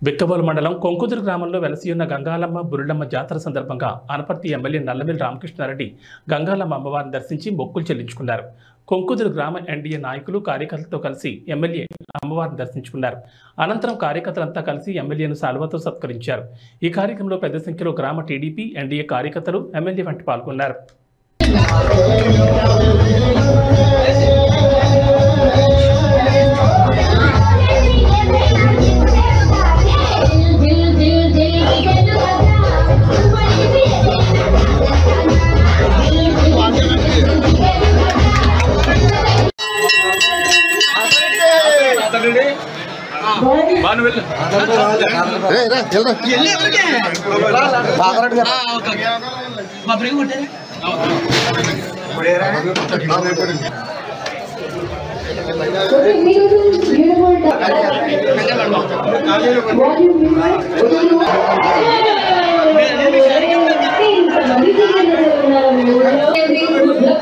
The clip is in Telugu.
బిక్కబోలు మండలం కొంకుదురు గ్రామంలో వెలసి ఉన్న గంగాలమ్మ బురుడమ్మ జాతర సందర్భంగా అనపర్తి ఎమ్మెల్యే నల్లమిల్లి రామకృష్ణారెడ్డి గంగాలమ్మ అమ్మవారిని దర్శించి మొక్కులు చెల్లించుకున్నారు కొంకుదురు గ్రామ ఎన్డీఏ నాయకులు కార్యకర్తలతో కలిసి ఎమ్మెల్యే అమ్మవారిని దర్శించుకున్నారు అనంతరం కార్యకర్తలంతా కలిసి ఎమ్మెల్యేను సాల్వతో సత్కరించారు ఈ కార్యక్రమంలో పెద్ద సంఖ్యలో గ్రామ టీడీపీ ఎన్డీఏ కార్యకర్తలు ఎమ్మెల్యే వంటి పాల్గొన్నారు दिल दिल दिल दिल రే రే వెళ్దాం beautiful